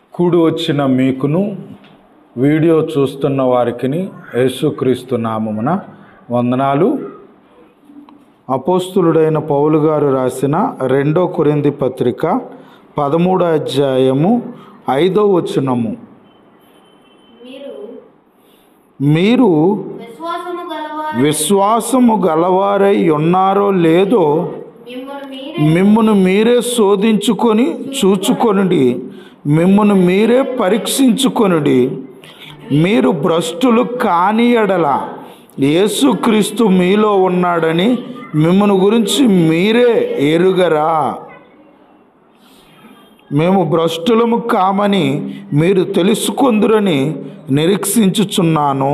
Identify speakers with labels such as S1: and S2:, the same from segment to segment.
S1: కూడి వచ్చిన మీకును వీడియో చూస్తున్న వారికిని యేసుక్రీస్తు నామమున వందనాలు అపోస్తులుడైన పౌలు గారు రాసిన రెండో కొరింది పత్రిక పదమూడో అధ్యాయము ఐదో వచనము
S2: మీరు
S1: మీరు
S2: విశ్వాసము గలవారు
S1: విశ్వాసము గలవారై ఉన్నారో లేదో
S2: మిమ్మల్ని మీరే
S1: మిమ్మును మీరే శోధించుకొని చూచుకొనుడి మిమ్మును మీరే పరీక్షించుకొనుడి మీరు భ్రష్టులు కాని ఎడల యేసుక్రీస్తు మీలో ఉన్నాడని మిమ్మల్ని గురించి మీరే ఎరుగరా మేము భ్రష్టులము కామని మీరు తెలుసుకొందురని నిరీక్షించుచున్నాను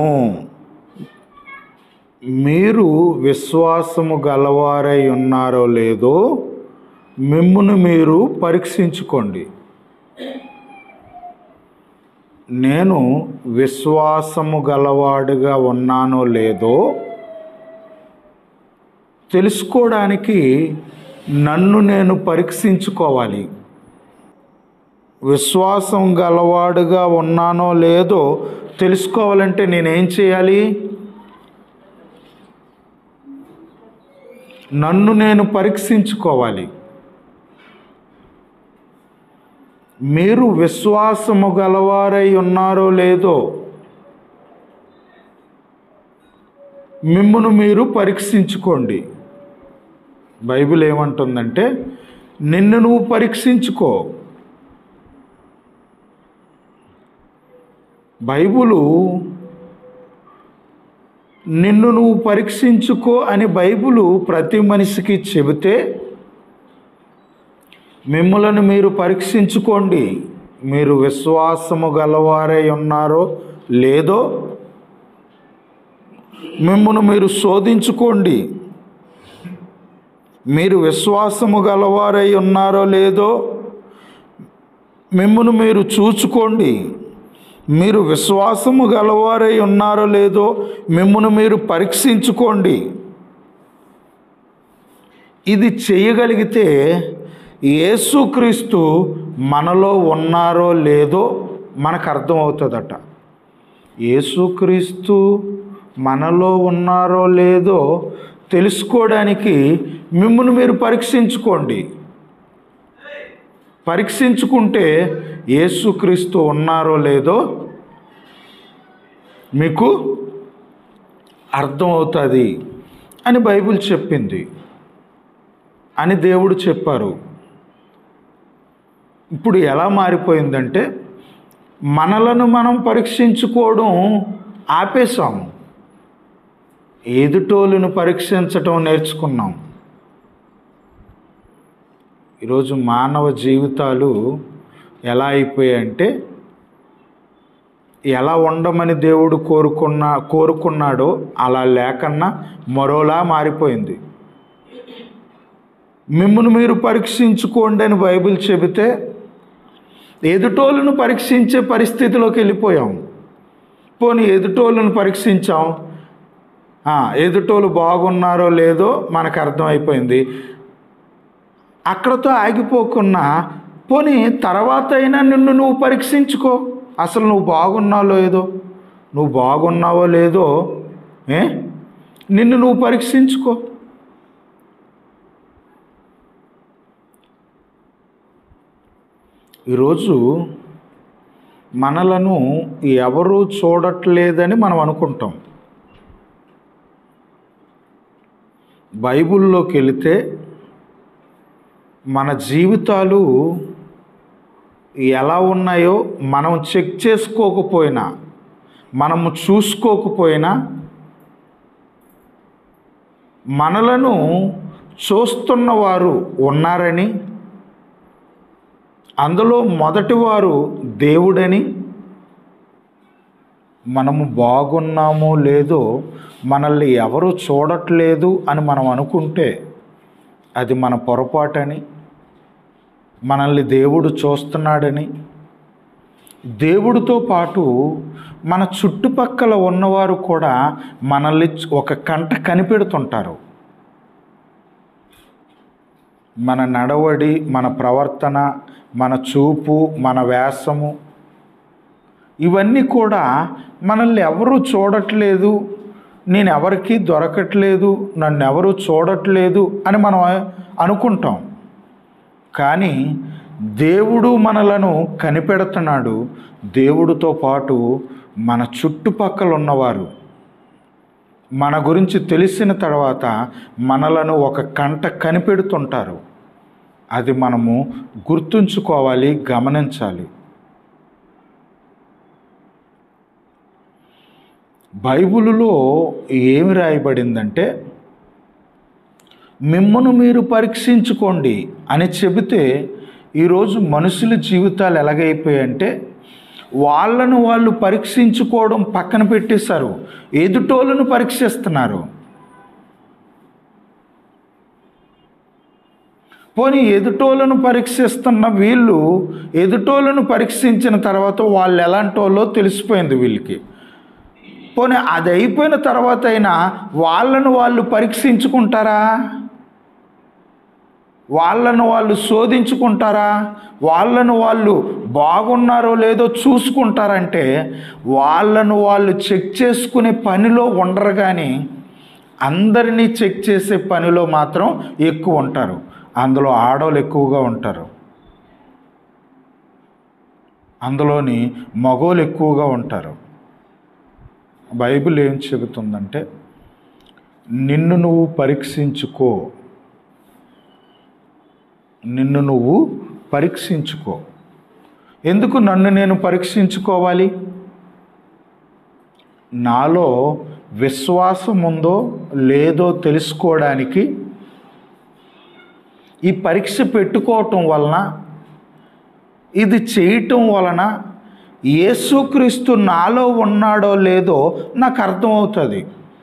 S1: మీరు విశ్వాసము గలవారై ఉన్నారో లేదో మిమ్మును మీరు పరీక్షించుకోండి నేను విశ్వాసము గలవాడుగా ఉన్నానో లేదో తెలుసుకోవడానికి నన్ను నేను పరీక్షించుకోవాలి విశ్వాసం గలవాడుగా ఉన్నానో లేదో తెలుసుకోవాలంటే నేనేం చేయాలి నన్ను నేను పరీక్షించుకోవాలి మీరు విశ్వాసము గలవారై ఉన్నారో లేదో మిమ్మును మీరు పరీక్షించుకోండి బైబిల్ ఏమంటుందంటే నిన్ను నువ్వు పరీక్షించుకో బైబులు నిన్ను నువ్వు పరీక్షించుకో అని బైబులు ప్రతి మనిషికి చెబితే మిమ్మలను మీరు పరీక్షించుకోండి మీరు విశ్వాసము గలవారై ఉన్నారో లేదో మిమ్మను మీరు శోధించుకోండి మీరు విశ్వాసము గలవారై ఉన్నారో లేదో మిమ్మను మీరు చూచుకోండి మీరు విశ్వాసము గలవారై ఉన్నారో లేదో మిమ్మను మీరు పరీక్షించుకోండి ఇది చేయగలిగితే యేసుక్రీస్తు మనలో ఉన్నారో లేదో మనకు అర్థమవుతుందట యేసుక్రీస్తు మనలో ఉన్నారో లేదో తెలుసుకోవడానికి మిమ్మల్ని మీరు పరీక్షించుకోండి పరీక్షించుకుంటే యేసుక్రీస్తు ఉన్నారో లేదో మీకు అర్థమవుతుంది అని బైబిల్ చెప్పింది అని దేవుడు చెప్పారు ఇప్పుడు ఎలా మారిపోయిందంటే మనలను మనం పరీక్షించుకోవడం ఆపేశాము ఎదుటోళ్ళను పరీక్షించటం నేర్చుకున్నాం ఈరోజు మానవ జీవితాలు ఎలా అయిపోయాయంటే ఎలా ఉండమని దేవుడు కోరుకున్న కోరుకున్నాడో అలా లేకన్నా మరోలా మారిపోయింది మిమ్మల్ని మీరు పరీక్షించుకోండి అని బైబిల్ చెబితే ఎదుటోళ్ళను పరీక్షించే పరిస్థితిలోకి వెళ్ళిపోయాం పోనీ ఎదుటోళ్ళను పరీక్షించాం ఆ, ఎదుటోళ్ళు బాగున్నారో లేదో మనకు అర్థమైపోయింది అక్కడతో ఆగిపోకున్నా పోనీ తర్వాత అయినా నిన్ను నువ్వు పరీక్షించుకో అసలు నువ్వు బాగున్నావో లేదో నువ్వు బాగున్నావో లేదో ఏ నిన్ను నువ్వు పరీక్షించుకో ఈరోజు మనలను ఎవరూ చూడట్లేదని మనం అనుకుంటాం బైబిల్లోకి వెళితే మన జీవితాలు ఎలా ఉన్నాయో మనం చెక్ చేసుకోకపోయినా మనము చూసుకోకపోయినా మనలను చూస్తున్న వారు ఉన్నారని అందులో మొదటివారు దేవుడని మనము బాగున్నామో లేదో మనల్ని ఎవరు చూడట్లేదు అని మనం అనుకుంటే అది మన పొరపాటని మనల్ని దేవుడు చూస్తున్నాడని దేవుడితో పాటు మన చుట్టుపక్కల ఉన్నవారు కూడా మనల్ని ఒక కంట కనిపెడుతుంటారు మన నడవడి మన ప్రవర్తన మన చూపు మన వేషము ఇవన్నీ కూడా మనల్ని ఎవరు చూడట్లేదు నేను ఎవరికి దొరకట్లేదు నన్ను ఎవరు చూడట్లేదు అని మనం అనుకుంటాం కానీ దేవుడు మనలను కనిపెడుతున్నాడు దేవుడితో పాటు మన చుట్టుపక్కల ఉన్నవారు మన గురించి తెలిసిన తర్వాత మనలను ఒక కంట కనిపెడుతుంటారు అది మనము గుర్తుంచుకోవాలి గమనించాలి బైబిలులో ఏమి రాయబడిందంటే మిమ్మను మీరు పరీక్షించుకోండి అని చెబితే ఈరోజు మనుషుల జీవితాలు ఎలాగైపోయాయంటే వాళ్ళను వాళ్ళు పరీక్షించుకోవడం పక్కన పెట్టేశారు ఎదుటోళ్ళను పరీక్షిస్తున్నారు పోనీ ఎదుటోళ్ళను పరీక్షిస్తున్న వీళ్ళు ఎదుటోళ్ళను పరీక్షించిన తర్వాత వాళ్ళు ఎలాంటి వాళ్ళో తెలిసిపోయింది వీళ్ళకి పోనీ అది అయిపోయిన తర్వాత అయినా వాళ్ళను వాళ్ళు పరీక్షించుకుంటారా వాళ్ళను వాళ్ళు శోధించుకుంటారా వాళ్ళను వాళ్ళు బాగున్నారో లేదో చూసుకుంటారంటే వాళ్ళను వాళ్ళు చెక్ చేసుకునే పనిలో ఉండరు కానీ అందరినీ చెక్ చేసే పనిలో మాత్రం ఎక్కువ ఉంటారు అందులో ఆడవాళ్ళు ఎక్కువగా ఉంటారు అందులోని మగోళ్ళు ఎక్కువగా ఉంటారు బైబిల్ ఏం చెబుతుందంటే నిన్ను నువ్వు పరీక్షించుకో నిన్ను నువ్వు పరీక్షించుకో ఎందుకు నన్ను నేను పరీక్షించుకోవాలి నాలో విశ్వాసం ఉందో లేదో తెలుసుకోవడానికి ఈ పరీక్ష పెట్టుకోవటం వలన ఇది చేయటం వలన యేసుక్రీస్తు నాలో ఉన్నాడో లేదో నాకు అర్థమవుతుంది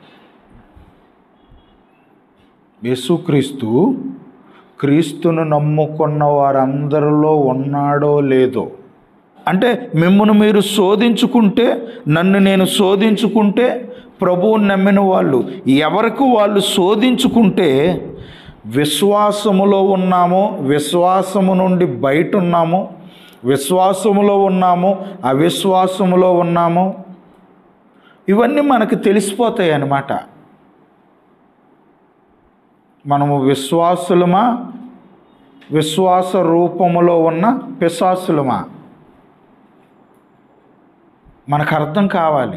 S1: యేసుక్రీస్తు క్రీస్తును నమ్ముకున్న వారందరిలో ఉన్నాడో లేదో అంటే మిమ్మల్ని మీరు శోధించుకుంటే నన్ను నేను శోధించుకుంటే ప్రభువుని నమ్మిన వాళ్ళు ఎవరికి వాళ్ళు శోధించుకుంటే విశ్వాసములో ఉన్నామో విశ్వాసము నుండి బయట ఉన్నామో విశ్వాసములో ఉన్నాము అవిశ్వాసములో ఉన్నాము ఇవన్నీ మనకు తెలిసిపోతాయి అన్నమాట మనము విశ్వాసులమా విశ్వాస రూపములో ఉన్న పిశాసులమా మనకు అర్థం కావాలి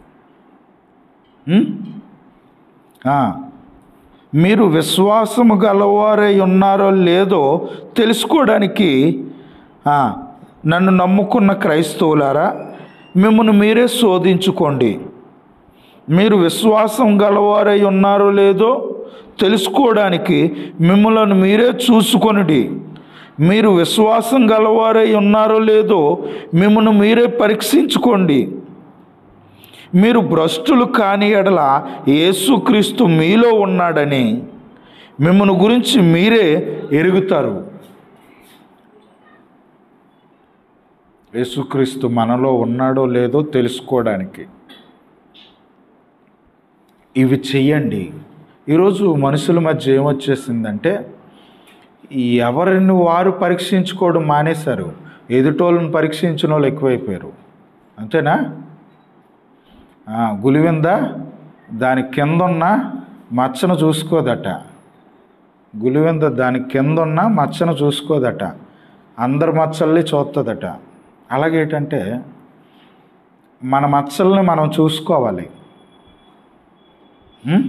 S1: ఉం? ఆ. మీరు విశ్వాసము గలవారై ఉన్నారో లేదో తెలుసుకోవడానికి ఆ, నన్ను నమ్ముకున్న క్రైస్తవులారా మిమ్మల్ని మీరే శోధించుకోండి మీరు విశ్వాసం గలవారై ఉన్నారో లేదో తెలుసుకోవడానికి మిమ్మల్ని మీరే చూసుకొనిడి మీరు విశ్వాసం గలవారై ఉన్నారో లేదో మిమ్మల్ని మీరే పరీక్షించుకోండి మీరు భ్రష్టులు కాని ఎడల యేసుక్రీస్తు మీలో ఉన్నాడని మిమ్మల్ని గురించి మీరే ఎరుగుతారు యేసుక్రీస్తు మనలో ఉన్నాడో లేదో తెలుసుకోవడానికి ఇవి చెయ్యండి ఈరోజు మనుషుల మధ్య ఏమొచ్చేసిందంటే ఎవరిని వారు పరీక్షించుకోవడం మానేశారు ఎదుటోళ్ళని పరీక్షించిన వాళ్ళు ఎక్కువైపోయారు అంతేనా ఆ, గులివింద దాని కింద ఉన్న మచ్చను చూసుకోదట గులివింద దాని కింద ఉన్న మచ్చను చూసుకోదట అందరి మచ్చల్ని చూస్తుందట అలాగేంటంటే మన మచ్చల్ని మనం చూసుకోవాలి ఉం?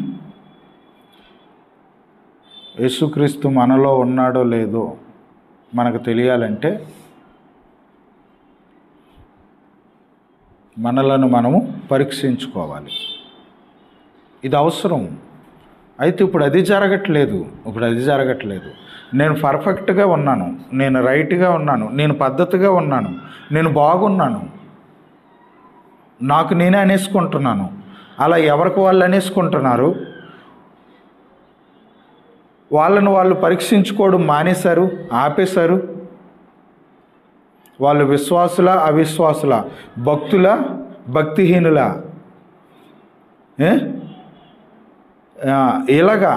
S1: యేసుక్రీస్తు మనలో ఉన్నాడో లేదో మనకు తెలియాలంటే మనలను మనము పరీక్షించుకోవాలి ఇది అవసరం అయితే ఇప్పుడు అది జరగట్లేదు ఇప్పుడు అది జరగట్లేదు నేను పర్ఫెక్ట్గా ఉన్నాను నేను రైట్గా ఉన్నాను నేను పద్ధతిగా ఉన్నాను నేను బాగున్నాను నాకు నేనే అనేసుకుంటున్నాను అలా ఎవరికి వాళ్ళు అనేసుకుంటున్నారు వాళ్ళను వాళ్ళు పరీక్షించుకోవడం మానేశారు ఆపేశారు వాళ్ళు విశ్వాసుల అవిశ్వాసుల భక్తుల భక్తిహీనుల ఏ? ఆ, ఇలాగా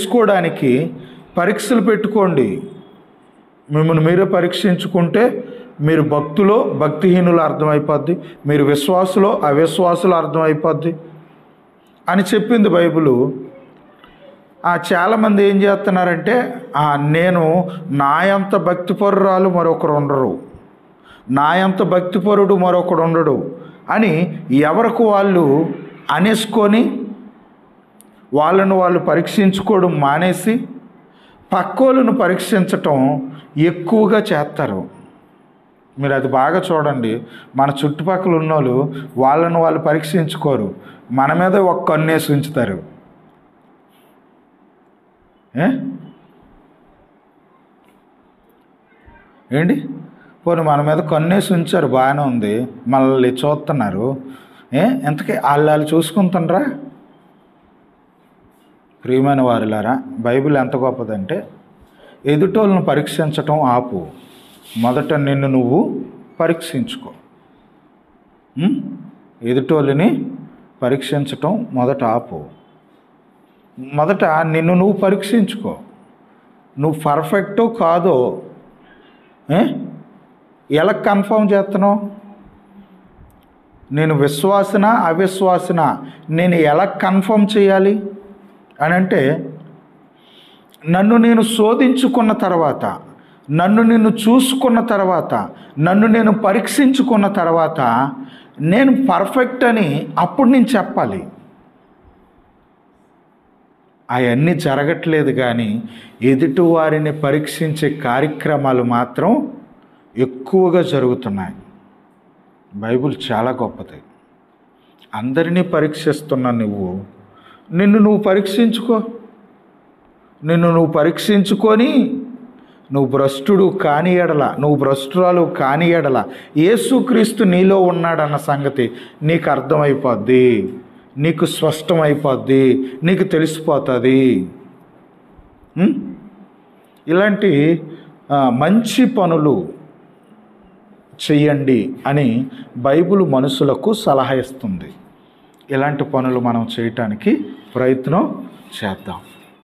S1: తెలుసుకోవడానికి పరీక్షలు పెట్టుకోండి మిమ్మల్ని మీరే పరీక్షించుకుంటే మీరు భక్తులో భక్తిహీనులు అర్థమైపోద్ది మీరు విశ్వాసులో అవిశ్వాసులు అర్థమైపోద్ది అని చెప్పింది బైబిలు ఆ చాలామంది ఏం చేస్తున్నారంటే ఆ, నేను నాయంత భక్తిపరురాలు మరొకరు ఉండరు నాయంత భక్తిపరుడు మరొకడు ఉండడు అని ఎవరికి వాళ్ళు అనేసుకొని వాళ్ళను వాళ్ళు పరీక్షించుకోవడం మానేసి పక్కోళ్ళను పరీక్షించటం ఎక్కువగా చేస్తారు మీరు అది బాగా చూడండి మన చుట్టుపక్కల ఉన్నోళ్ళు వాళ్ళను వాళ్ళు పరీక్షించుకోరు మన మీద ఒక కన్నేసి ఉంచుతారు ఏ? ఏంటి పోనీ మన మీద కన్నేసి ఉంచారు బాగానే ఉంది మనల్ని చూస్తున్నారు ఏ ఎంతకీ వాళ్ళు వాళ్ళు చూసుకుంటుండ్రా ప్రియమైన వారిలారా బైబిల్ ఎంత గొప్పదంటే ఎదుటోళ్ళను పరీక్షించటం ఆపు మొదట నిన్ను నువ్వు పరీక్షించుకో ఉం? ఎదుటోళ్ళని పరీక్షించటం మొదట ఆపు మొదట నిన్ను నువ్వు పరీక్షించుకో నువ్వు పర్ఫెక్టో కాదో ఏ? ఎలా కన్ఫర్మ్ చేస్తున్నావు నేను విశ్వాసన అవిశ్వాసన నేను ఎలా కన్ఫర్మ్ చేయాలి అని అంటే నన్ను నేను శోధించుకున్న తర్వాత నన్ను నేను చూసుకున్న తర్వాత నన్ను నేను పరీక్షించుకున్న తర్వాత నేను పర్ఫెక్ట్ అని అప్పుడు నేను చెప్పాలి అవన్నీ జరగట్లేదు కానీ ఎదుటివారిని పరీక్షించే కార్యక్రమాలు మాత్రం ఎక్కువగా జరుగుతున్నాయి బైబిల్ చాలా గొప్పది అందరినీ పరీక్షిస్తున్న నువ్వు నిన్ను నువ్వు పరీక్షించుకో నిన్ను నువ్వు పరీక్షించుకొని నువ్వు భ్రష్టుడు కాని ఎడల నువ్వు భ్రష్టురాలు కాని ఎడల యేసుక్రీస్తు నీలో ఉన్నాడన్న సంగతి నీకు అర్థమైపోద్ది నీకు స్పష్టమైపోద్ది నీకు తెలిసిపోతుంది ఉం? ఇలాంటి ఆ, మంచి పనులు చెయ్యండి అని బైబిల్ మనుషులకు సలహా ఇస్తుంది ఇలాంటి పనులు మనం చేయటానికి ప్రయత్నం చేద్దాం